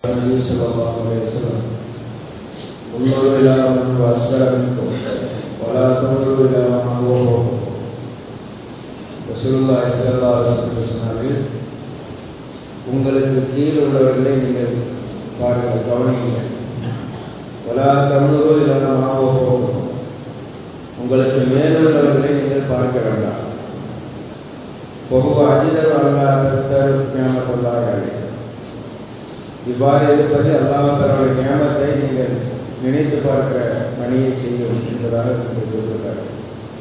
النبي صلى الله عليه وسلم انظروا إلى من هو أسفل منكم ولا تنظروا إلى من هو فوقكم ரசூலுல்லாஹி ஸல்லல்லாஹு அலைஹி வஸல்லம் சொன்னார்கள் உங்களுக்கு கீழ் உள்ளவர்களை நீங்கள் பாருங்கள் கவனியுங்கள் வலா தம்னுரு இல்லா மாவோ உங்களுக்கு மேலுள்ளவர்களை நீங்கள் பார்க்க வேண்டாம் பொகுவ அஜிதர் அல்லாஹ் ஞாபகத்தல்லாக இவ்வாறு இருப்பது அல்லாஹ் ஞாபகத்தை நீங்கள் நினைத்து பார்க்கிற பணியை செய்யும் என்பதாக குறிப்பிட்டிருக்கிறார்கள்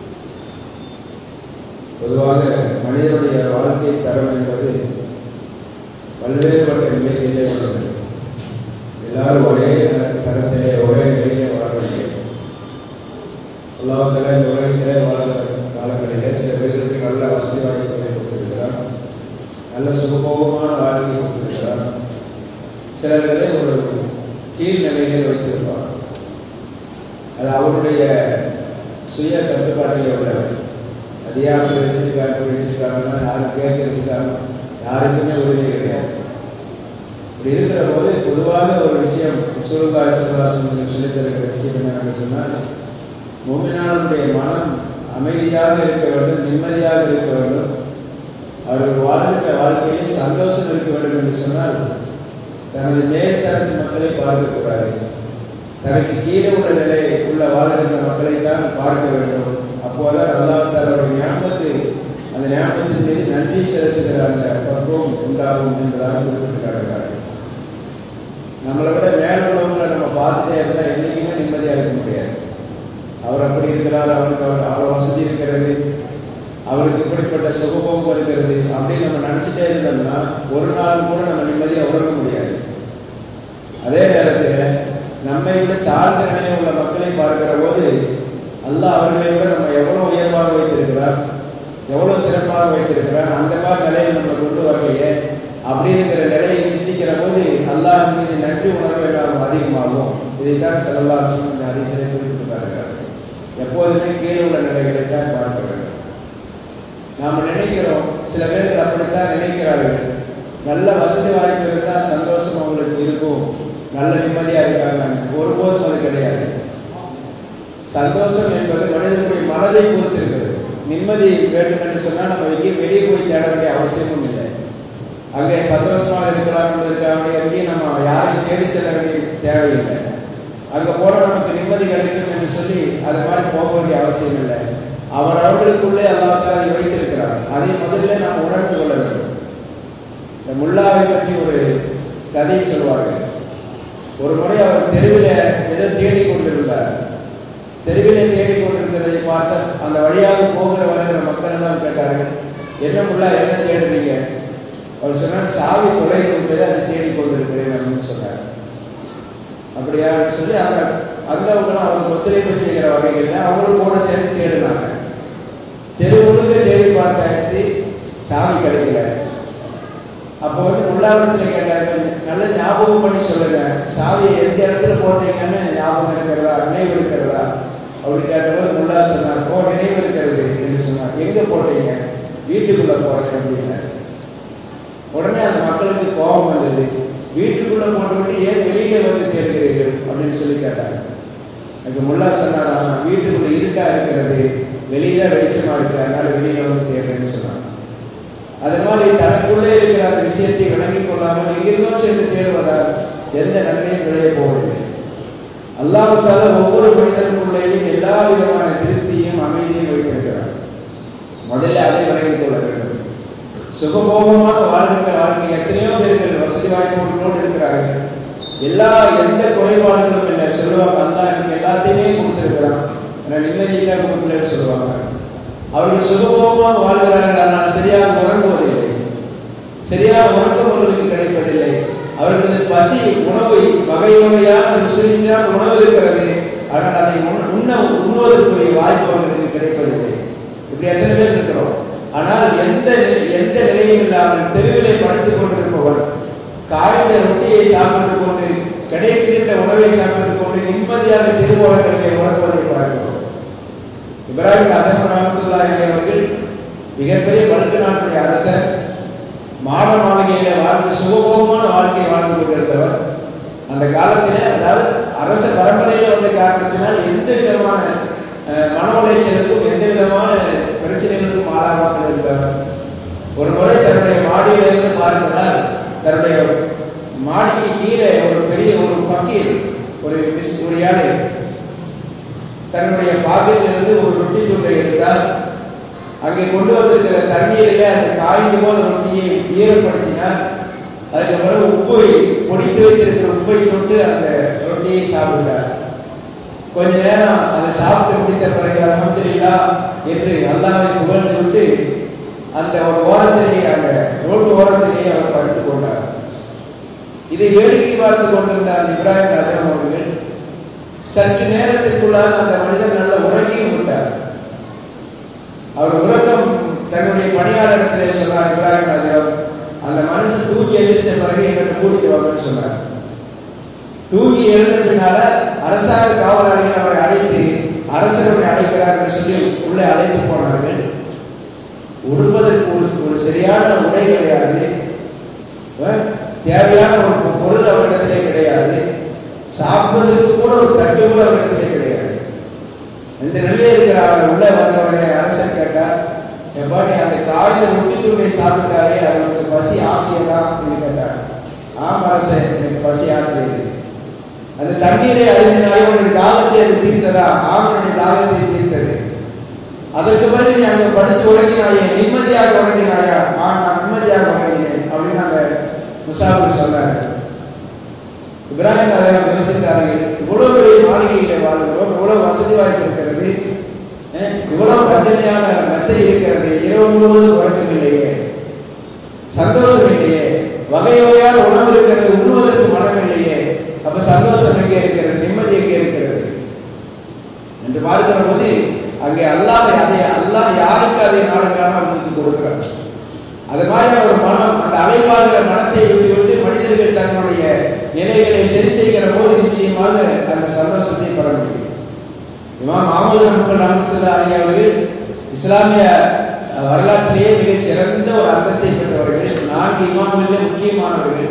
பொதுவாக மனிதனுடைய வாழ்க்கை தரம் என்பது பல்வேறுபட்ட நிலையிலே உள்ளது எல்லாரும் ஒரே தரத்திலே ஒரே நிலையிலே வாழவில்லை அல்லாஹால இந்த உலகத்திலே வாழ்கிற காலங்களிலே சில பேருக்கு நல்ல வசதி வாய்ப்புகளை கொடுத்திருக்கிறார் நல்ல சுகபோகமான வாழ்க்கை கொடுத்திருக்கிறார் சிலர்களை ஒரு கீழ்நிலையிலே வைத்திருப்பார் அது அவருடைய சுய கட்டுப்பாட்டிலே உள்ளவர் அதிகா அப்படி வச்சிருக்காரு அப்படி வச்சிருக்காங்கன்னா யாரும் கேட்கறதுக்காக யாருக்குமே உரிமை கிடையாது இப்படி இருக்கிற போது பொதுவாக ஒரு விஷயம் சுருகாய் சிவகாசன் சொல்லித் தருகிற விஷயம் என்னன்னு சொன்னால் மூமினாளுடைய மனம் அமைதியாக இருக்க வேண்டும் நிம்மதியாக இருக்க வேண்டும் அவர்கள் வாழ்கின்ற வாழ்க்கையில் சந்தோஷம் இருக்க வேண்டும் என்று சொன்னால் தனது மேல்தரத்து மக்களை பார்க்கக்கூடாது தனக்கு கீழே உள்ள நிலை உள்ள வாழ்கின்ற மக்களை தான் பார்க்க வேண்டும் அப்போதான் அல்லாஹாலுடைய ஞாபகத்தை அந்த ஞாபகத்தின் மீது நன்றி செலுத்துகிற அந்த பக்குவம் உண்டாகும் என்பதாக குறிப்பிட்டிருக்கிறார்கள் நம்மளை விட மேல உள்ளவங்களை நம்ம பார்த்துட்டே இருந்தால் என்னைக்குமே நிம்மதியாக இருக்க முடியாது அவர் அப்படி இருக்கிறார் அவருக்கு அவர் அவ்வளோ வசதி இருக்கிறது அவருக்கு இப்படிப்பட்ட சுகபோகம் இருக்கிறது அப்படின்னு நம்ம நினச்சிட்டே இருந்தோம்னா ஒரு நாள் கூட நம்ம நிம்மதியாக உறங்க முடியாது அதே நேரத்தில் நம்மை விட தாழ்ந்த நிலையில் உள்ள மக்களை பார்க்கிற போது அல்லாஹ் அவர்களை விட நம்ம எவ்வளவு உயர்வாக வைத்திருக்கிறார் எவ்வளவு சிறப்பாக வைத்திருக்கிறார் அந்த மாதிரி நிலையை நம்ம கொண்டு வரலையே அப்படிங்கிற நிலையை சிந்திக்கிற போது அல்லாஹ் மீது நன்றி உணர்வு எல்லாரும் அதிகமாகும் இதைத்தான் செல்லல்லா இந்த அதிசலை குறிப்பிட்டிருக்கிறார்கள் எப்போதுமே கீழே உள்ள நிலைகளை தான் பார்க்க வேண்டும் நாம் நினைக்கிறோம் சில பேர்கள் அப்படித்தான் நினைக்கிறார்கள் நல்ல வசதி வாய்ப்பு இருந்தால் சந்தோஷம் அவங்களுக்கு இருக்கும் நல்ல நிம்மதியா இருக்காங்க ஒருபோதும் அது கிடையாது சந்தோஷம் என்பது மனிதனுடைய மனதை பொறுத்திருக்கிறது நிம்மதி வேண்டும் என்று சொன்னால் நம்ம எங்கேயும் வெளியே போய் தேட வேண்டிய அவசியமும் இல்லை அங்கே சந்தோஷமாக இருக்கலாம் என்பதற்காக எங்கேயும் நம்ம யாரையும் தேடி செல்ல வேண்டிய தேவையில்லை அங்க போன நமக்கு நிம்மதி கிடைக்கும் என்று சொல்லி அது மாதிரி போக வேண்டிய அவசியம் இல்லை அவர் அவர்களுக்குள்ளே அல்லாத அதை வைத்திருக்கிறார் அதை முதல்ல நாம் உணர்ந்து கொள்ள வேண்டும் இந்த முல்லாவை பற்றி ஒரு கதை சொல்வார்கள் ஒரு முறை அவர் தெருவில் எதை தேடிக் கொண்டிருந்தார் தெருவிலே தேடிக் கொண்டிருக்கிறதை பார்த்த அந்த வழியாக போகிற வருகிற மக்கள் எல்லாம் கேட்டார்கள் என்ன முல்லா என்ன தேடுறீங்க அவர் சொன்னார் சாவி தொலைந்து விட்டது அதை தேடிக் கொண்டிருக்கிறேன் அப்படின்னு சொன்னார் அப்படியா சொல்லி அந்த அந்தவங்களும் அவங்க ஒத்துழைப்பு செய்கிற வகைகளில் அவங்களும் கூட சேர்ந்து தேடினாங்க தெரு முழுக்க தேடி பார்த்தாச்சு சாவி கிடைக்கல அப்போ வந்து உள்ளாரத்தில் கேட்டாங்க நல்ல ஞாபகம் பண்ணி சொல்லுங்க சாவியை எந்த இடத்துல போட்டீங்கன்னு ஞாபகம் இருக்கிறதா நினைவு இருக்கிறதா அப்படி கேட்டபோது முல்லா சொன்னார் ஓ நினைவு இருக்கிறது என்று சொன்னார் எங்க போட்டீங்க வீட்டுக்குள்ள போறேன் அப்படின்னு உடனே அந்த மக்களுக்கு கோபம் வந்தது வீட்டுக்குள்ள போட்டுவிட்டு ஏன் வெளியில வந்து தேடுகிறீர்கள் அப்படின்னு சொல்லி கேட்டாங்க அதுக்கு முல்லா சொன்னாரா வீட்டுக்குள்ள இருட்டா இருக்கிறது வெளியில வெளிச்சமா இருக்கு அதனால வெளியில வந்து தேடுறேன்னு சொன்னாங்க அது மாதிரி தனக்குள்ளே இருக்கிற அந்த விஷயத்தை விளங்கிக் கொள்ளாமல் எங்கிருந்தோ சென்று தேடுவதால் எந்த நன்மையும் விளைய போவதில்லை அல்லாவுக்கால ஒவ்வொரு மனிதனுக்குள்ளேயும் எல்லா விதமான திருப்தியும் அமைதியும் வைத்திருக்கிறார் முதல்ல அதை விளங்கிக் கொள்ள வேண்டும் சுகபோகமாக வாழ்கின்ற வாழ்க்கை எத்தனையோ பேர்கள் வசதி வாய்ப்புகளோடு இருக்கிறார்கள் எல்லா எந்த குறைபாடுகளும் இல்லை சொல்லுவாங்க அல்லா எனக்கு எல்லாத்தையுமே கொடுத்திருக்கிறான் நான் நிம்மதியாக கொடுக்கலன்னு சொல்லுவாங்க அவர்கள் சுகபோகமாக வாழ்கிறார்கள் ஆனால் சரியாக உறங்குவதில்லை சரியாக உறக்கம் அவர்களுக்கு கிடைப்பதில்லை அவர்களது பசி உணவு வகை வகையான ருசியான உணவு இருக்கிறது ஆனால் அதை உண்ண உண்ணுவதற்குரிய வாய்ப்பு அவர்களுக்கு கிடைப்பதில்லை இப்படி எத்தனை பேர் இருக்கிறோம் ஆனால் எந்த எந்த நிலையும் இல்லாமல் தெருவிலே படுத்துக் கொண்டிருப்பவர் காய்ந்த ரொட்டியை சாப்பிட்டுக் கொண்டு கிடைக்கின்ற உணவை சாப்பிட்டுக் கொண்டு நிம்மதியாக திருவோரங்களிலே உணர்வதை பார்க்கிறோம் இப்ராஹிம் அதம் ரஹமத்துல்லாஹி அவர்கள் மிகப்பெரிய வடக்கு நாட்டுடைய அரசர் மாட மாளிகையில வாழ்ந்து சுகபோகமான வாழ்க்கை வாழ்ந்து கொண்டிருந்தவர் காலத்தில் அதாவது அரச பரம்பரையில் வந்த காரணத்தினால் எந்த விதமான அஹ், மன உளைச்சலுக்கும் எந்த விதமான பிரச்சனைகளுக்கும் ஆளாகாமல் இருந்தவர் ஒரு முறை தன்னுடைய மாடியிலிருந்து பார்க்கிறார் தன்னுடைய மாடிக்கு கீழே ஒரு பெரிய ஒரு பக்கீர் ஒரு மிஸ் ஒரு யானை தன்னுடைய பாக்கெட்டிலிருந்து ஒரு ரொட்டி துண்டை எடுத்தார் அங்கே கொண்டு வந்திருக்கிற தண்ணீரில் அந்த காய்ந்து போல ரொட்டியை ஈரப்படுத்தினார் அதுக்கு பிறகு உப்பை பொடித்து வைத்திருக்கிற உப்பை தொட்டு அந்த ரொட்டியை சாப்பிட்டார் கொஞ்ச நேரம் அதை சாப்பிட்டு முடித்த பிறகு அலமதுல்லா என்று அல்லாவை புகழ்ந்து விட்டு அந்த ஒரு ஓரத்திலேயே அந்த ரோட்டு ஓரத்திலேயே அவர் படுத்துக் கொண்டார் இதை வேடிக்கை பார்த்து கொண்டிருந்த அந்த இப்ராஹிம் ராஜாம் அவர்கள் சற்று நேரத்திற்குள்ளாக அந்த மனிதன் நல்ல உறங்கியும் விட்டார் அவர் உறக்கம் தன்னுடைய பணியாளரிடத்திலே சொன்னார் இப்ராஹிம் ராஜாம் அந்த மனுஷன் தூக்கி எழுதிச்ச பிறகு எங்கிட்ட கூட்டிட்டு வாங்கன்னு சொன்னார் தூங்கி எழுந்த பின்னால அரசாங்க காவலாளிகள் அவரை அழைத்து அரசருடைய அழைக்கிறார் என்று சொல்லி உள்ளே அழைத்து போனார்கள் உடுப்பதற்கு ஒரு ஒரு சரியான உடை கிடையாது அஹ், தேவையான ஒரு பொருள் அவரிடத்திலே கிடையாது சாப்பிடுவதற்கு கூட ஒரு தட்டு கூட அவரிடத்திலே கிடையாது இந்த நிலையில இருக்கிற அவர் உள்ள வந்தவரை அரசர் கேட்டார் எப்பாடி அந்த காய்ந்த ரொட்டி துண்டை சாப்பிட்டாலே அவருக்கு பசி ஆக்கியதா அப்படின்னு கேட்டார் ஆமா அரசர் எனக்கு பசி ஆக்கியது அந்த தண்ணீரை அறிந்தினாலே உன்னுடைய தாகத்தை அது தீர்த்ததா ஆமனுடைய தாகத்தை தீர்த்தது அதற்கு பிறகு நீ அங்க படுத்து உறங்கினாயே நிம்மதியாக உறங்கினாயா ஆ நான் நிம்மதியாக உறங்கினேன் அப்படின்னு அந்த முசாஃபிர் சொன்னார் இப்ராஹிம் அலையாம் யோசித்தார்கள் இவ்வளவு பெரிய மாளிகையில வாழ்கிறோம் இவ்வளவு வசதி வாய்ப்பு இருக்கிறது அஹ், இவ்வளவு வசதியான மெத்தை இருக்கிறது இரவு முழுவதும் உறக்கம் இல்லையே சந்தோஷம் இல்லையே வகை வகையான உணவு இருக்கிறது உண்ணுவதற்கு மனம் இல்லையே அப்ப சந்தோஷம் எங்கே இருக்கிறது நிம்மதி எங்கே இருக்கிறது என்று பார்க்கிற போது அங்கே அல்லாஹ் அதை அல்லாஹ் யாருக்கு அதை நாடுகிறானோ அவங்களுக்கு கொடுக்கிறார் அது மாதிரி ஒரு மனம் அந்த அலைவாடுகிற மனத்தை விட்டு விட்டு மனிதர்கள் தங்களுடைய நிலைகளை சரி செய்கிற போது நிச்சயமாக அந்த சந்தோஷத்தை பெற முடியும் இமாம் மாமூது நமக்கு நமக்கு அவர்கள் இஸ்லாமிய அஹ், வரலாற்றிலேயே மிகச் சிறந்த ஒரு அந்தஸ்தை பெற்றவர்கள் நான்கு இமாம்களிலே முக்கியமானவர்கள்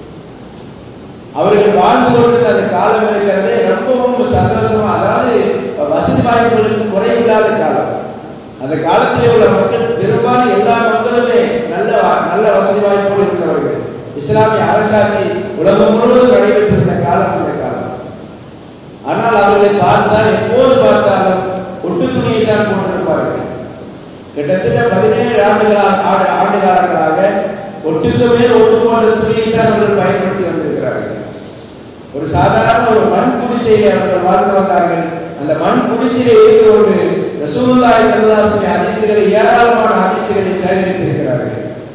அவர்கள் வாழ்ந்து கொண்டிருந்த அந்த காலம் இருக்கிறதே ரொம்பவும் சந்தோஷமா அதாவது வசதி வாய்ப்புகளுக்கு குறைவில்லாத காலம் அந்த காலத்திலே உள்ள மக்கள் பெரும்பாலும் எல்லா மக்களுமே நல்ல வா- நல்ல வசதி வாய்ப்போடு இருந்தவர்கள் இஸ்லாமிய அரசாட்சி உலகம் முழுவதும் நடைபெற்றிருந்த காலம் அந்த காலம் ஆனால் அவர்களை பார்த்தால் எப்போது பார்த்தாலும் ஒட்டு துணியை தான் போட்டிருப்பார்கள் கிட்டத்தட்ட பதினேழு ஆண்டுகளாக ஆண்டு ஆண்டு காலங்களாக ஒட்டுக்கு மேல் ஒட்டு போன்ற துணியை தான் அவர்கள் பயன்படுத்தி வந்திருக்கிறார்கள் ஒரு சாதாரண ஒரு மண் குடிசையை அவர்கள் வாழ்ந்து வந்தார்கள் அந்த மண் குடிசையிலே இருந்து ஒரு ரசூலுல்லாஹி ஸல்லல்லாஹு அலைஹி வஸல்லம் ஹதீஸ்களை ஏராளமான ஹதீஸ்களை சேகரித்திருக்கிறார்கள்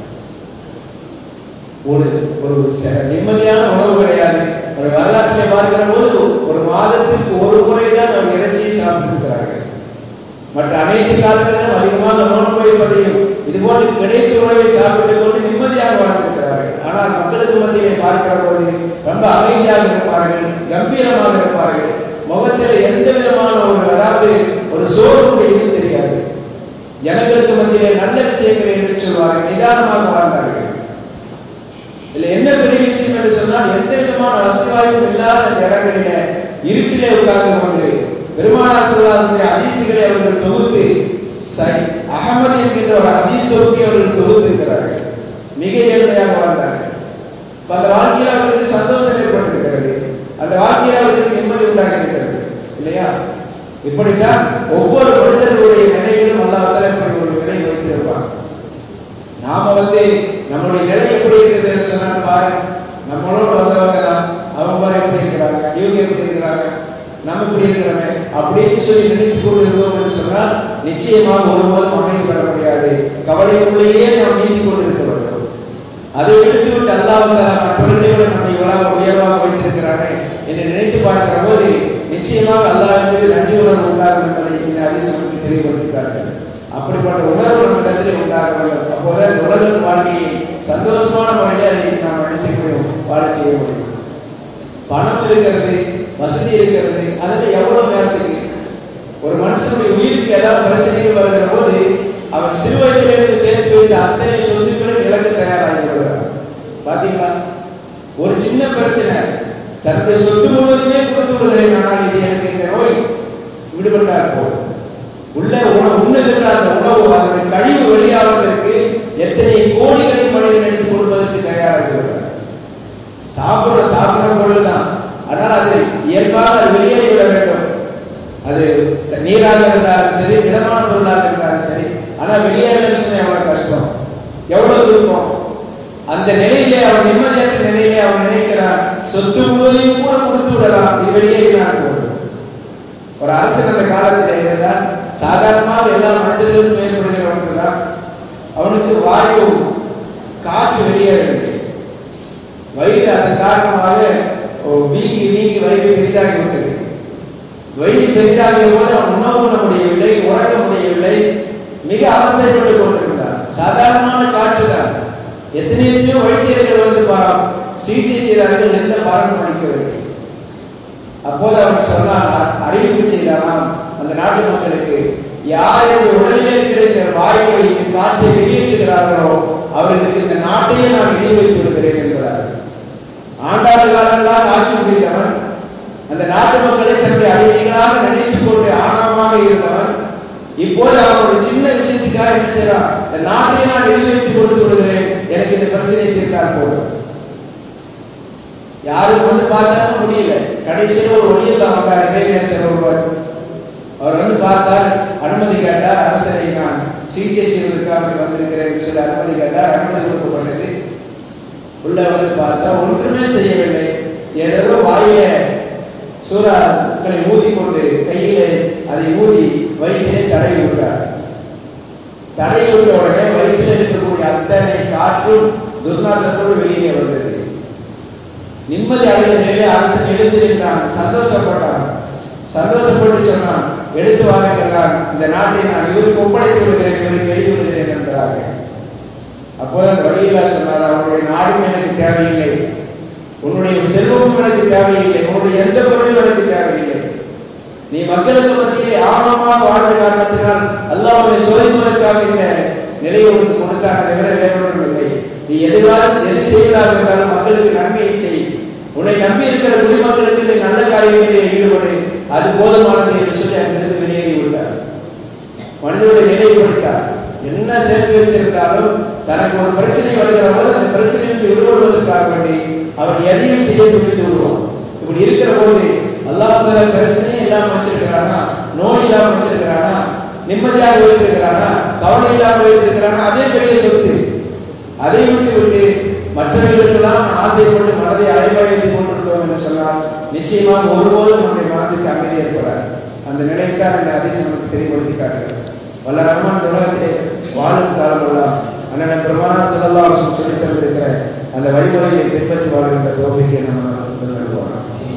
ஒரு ஒரு ச- நிம்மதியான உணவு கிடையாது ஒரு வரலாற்றிலே பார்க்கிற போது ஒரு மாதத்திற்கு ஒரு முறை தான் அவர் இறைச்சியை சாப்பிட்டிருக்கிறார்கள் மற்ற அனைத்து காலங்களிலும் அதிகமாக நோன்பு வைப்பதையும் இதுபோன்று கிடைத்த உணவை சாப்பிட்டுக் கொண்டு நிம்மதியாக வாழ்ந்திருக்கிறார்கள் ஆனால் மக்களுக்கு மத்தியிலே பார்க்கிற போது ரொம்ப அமைதியாக இருப்பார்கள் கம்பீரமாக இருப்பார்கள் முகத்தில் எந்த விதமான ஒரு அதாவது ஒரு சோர்வு இது தெரியாது ஜனங்களுக்கு மத்தியிலே நல்ல விஷயங்களை என்று சொல்வார்கள் நிதானமாக வாழ்ந்தார்கள் இதுல என்ன பெரிய விஷயம் என்று சொன்னால் எந்த விதமான வசதி வாய்ப்பும் இல்லாத அந்த இடங்களில இருட்டிலே உட்கார்ந்து கொண்டு பெருமானார் சொல்லாதனுடைய அதிசுகளை அவர்கள் தொகுத்து சை- அகமது என்கின்ற ஒரு அதிஸ் தொகுப்பை அவர்கள் தொகுத்திருக்கிறார்கள் மிக ஏழ்மையாக வாழ்ந்தார்கள் அப்ப அந்த வாழ்க்கையில் அவர்களுக்கு சந்தோஷம் ஏற்பட்டிருக்கிறது அந்த வாழ்க்கையில் அவர்களுக்கு நிம்மதி உண்டாகி இருக்கிறது இல்லையா இப்படித்தான் ஒவ்வொரு மனிதர்களுடைய நிலையிலும் அல்லாஹ் இப்படி ஒரு நிலை வைத்திருப்பாங்க நாம வந்து நம்மளுடைய நிலை எப்படி இருக்குதுன்னு சொன்னா பாரு நம்மளோட வந்தவங்க தான் அவங்க பாரு எப்படி இருக்கிறாங்க இவங்க எப்படி இருக்கிறாங்க நம்ம இப்படி இருக்கிறாங்க அப்படின்னு சொல்லி நினைத்து கொண்டு இருந்தோம்னு சொன்னால் நிச்சயமாக ஒருபோதும் அமைதி பெற முடியாது கவலைக்குள்ளேயே நாம் நீதி கொண்டு இருக்க வேண்டும் அதை விடுத்துவிட்டு அல்லாஹ் மற்றவர்களோட நம்மை இவ்வளவு உயர்வாக வைத்திருக்கிறானே என்று நினைத்து பார்க்கிற போது நிச்சயமாக அல்லாஹ் மீது நன்றி உணர்வு உண்டாகும் என்பதை இந்த அதிசயத்துக்கு தெளிவுபடுத்திட்டார்கள் அப்படிப்பட்ட உணர்வு நம்ம கருத்தில் உண்டாக வேண்டும் அப்போதான் உலக வாழ்க்கையை சந்தோஷமான முறையில் அதை நாம் என்ன செய்ய முடியும் வாழ செய்ய முடியும் பணம் இருக்கிறது வசதி இருக்கிறது அதில் எவ்வளவு நேரத்துக்கு ஒரு மனுஷனுடைய உயிருக்கு ஏதாவது பிரச்சனைகள் வருகிற போது அவன் சிறு வயதிலிருந்து சேர்த்து வைத்த அத்தனை சொத்துக்களை இழக்க தயாராகி விடுகிறான் பாத்தீங்களா ஒரு சின்ன பிரச்சனை தன்னுடைய சொத்து முழுவதுமே கொடுத்து விடுகிறேன் ஆனால் இது எனக்கு இந்த நோய் விடுபட்டால் போதும் உள்ள உணவு உண்ணுகின்ற அந்த உணவு அதனுடைய கழிவு வெளியாவதற்கு எத்தனை கோடிகளை மனிதன் எடுத்துக் கொடுப்பதற்கு தயாராக இருக்கிறார் சாப்பிடுற சாப்பிடுற பொருள்தான் ஆனால் அது இயல்பாக அது வெளியேறி விட வேண்டும் அது நீராக இருந்தாலும் சரி திடமான பொருளாக இருந்தாலும் சரி ஆனா வெளியேறன்னு சொன்னா எவ்வளவு கஷ்டம் எவ்வளவு துன்பம் அந்த நிலையிலே அவன் நிம்மதியற்ற நிலையிலே அவன் நினைக்கிறான் சொத்து முழுவதையும் கூட கொடுத்து விடலாம் இது வெளியேறினான் போதும் ஒரு அரசன் அந்த காலத்தில் இருந்தால் சாதாரணமாக எல்லா மனிதர்களுக்கும் ஏற்படுகிற ஒன்றுதான் அவனுக்கு வாயு காற்று வெளியேறவில்லை வயிறு அதன் காரணமாக வீங்கி வீங்கி வயிறு பெரிதாகி விட்டது வயிறு பெரிதாகிய போது அவன் உணவு உண்ண முடியவில்லை உறங்க முடியவில்லை மிக அவசரப்பட்டுக் கொண்டிருந்தான் சாதாரணமான காற்று தான் எத்தனையோ வைத்தியர்கள் வந்து சிகிச்சை செய்தார்கள் எந்த பலனும் அளிக்கவில்லை அப்போது அவன் சொன்னான் அறிவிப்பு செய்தாராம் அந்த நாட்டு மக்களுக்கு யாருடைய உடலிலே இருக்கிற வாயுவை காற்றை வெளியேற்றுகிறார்களோ அவர்களுக்கு இந்த நாட்டையே நான் வெளியே வைத்து விடுகிறேன் என்பதார் ஆண்டாண்டு காலங்களாக ஆட்சி புரிந்தவன் அந்த நாட்டு மக்களை தன்னுடைய அடிமைகளாக நினைத்துக் கொண்டு ஆணவமாக இருந்தவன் இப்போது அவன் ஒரு சின்ன விஷயத்துக்காக என்ன செய்யறான் இந்த நாட்டையே நான் வெளியே வைத்து கொடுத்து விடுகிறேன் எனக்கு இந்த பிரச்சனை தீர்த்தால் போதும் யாரும் வந்து பார்த்தாலும் முடியல கடைசியில் ஒரு ஒளியில் தான் வந்தார் இடைநேசர் ஒருவர் அவர் வந்து பார்த்தார் அனுமதி கேட்டார் அரசரை நான் சிகிச்சை செய்வதற்காக வந்திருக்கிறேன் சொல்லி அனுமதி கேட்டார் அனுமதி கொடுக்கப்பட்டது உள்ள வந்து பார்த்தா ஒன்றுமே செய்யவில்லை ஏதோ வாயில சூறாக்களை ஊதி கொண்டு கையிலே அதை ஊதி வயிற்றிலே தடை விட்டார் தடை விட்ட உடனே வயிற்றில் இருக்கக்கூடிய அத்தனை காற்றும் துர்நாற்றத்தோடு வெளியே வந்தது நிம்மதி அடைந்த நிலையை அரசன் எழுந்திருந்தான் சந்தோஷப்பட்டான் சந்தோஷப்பட்டு சொன்னான் எடுத்து வாருங்கள் இந்த நாட்டை நான் இவருக்கு ஒப்படைத்து விடுகிறேன் இவருக்கு எழுதி விடுகிறேன் என்றார்கள் அப்போது அந்த வழியிலா சொன்னார் அவருடைய நாடும் எனக்கு தேவையில்லை உன்னுடைய செல்வமும் எனக்கு தேவையில்லை உன்னுடைய எந்த பொருளும் எனக்கு தேவையில்லை நீ மக்களுக்கு மத்தியிலே ஆழமாக வாழ்ந்த காரணத்தினால் அல்லாவுடைய சுவைமுறைக்காக இந்த நிலையை உனக்கு கொடுத்தாங்க தவிர வேறொன்றும் இல்லை நீ எதுவாக எது செய்வதாக இருந்தாலும் மக்களுக்கு நன்மையை செய் உன்னை நம்பி இருக்கிற குடிமக்களுக்கு நீ நல்ல காரியங்களில் ஈடுபடு அது போதுமானது என்று சொல்லி அங்கிருந்து வெளியேறி விட்டார் மனிதனுடைய நிலையை கொடுத்தார் என்ன சேர்த்து வைத்திருந்தாலும் தனக்கு ஒரு பிரச்சனை வருகிற போது அந்த பிரச்சனைக்கு விடுபடுவதற்காக வேண்டி அவன் எதையும் செய்ய துணிந்து விடுவான் இப்படி இருக்கிற போது அல்லாஹ் பிரச்சனையே இல்லாம வச்சிருக்கிறானா நோய் இல்லாம வச்சிருக்கிறானா நிம்மதியாக வைத்திருக்கிறானா கவலை இல்லாம வைத்திருக்கிறானா அதே பெரிய சொத்து அதை விட்டு விட்டு மற்றவர்களுக்கெல்லாம் ஆசைப்பட்டு மனதை அலைவாய்த்துக் கொண்டிருந்தோம் என்று சொன்னால் நிச்சயமாக ஒருபோதும் நம்முடைய மனதுக்கு அமைதி ஏற்படாது அந்த நிலைத்தான் இந்த அதிசயம் நமக்கு தெளிவுபடுத்தி காட்டுகிறது வல்ல ரஹ்மான் உலகத்திலே வாழும் காலமெல்லாம் அண்ணன் பெருமானா செல்லலாம் சொல்லி தந்திருக்கிற அந்த வழிமுறையை பின்பற்றி வாழ்கின்ற தோல்விக்கு நம்ம தருவோம்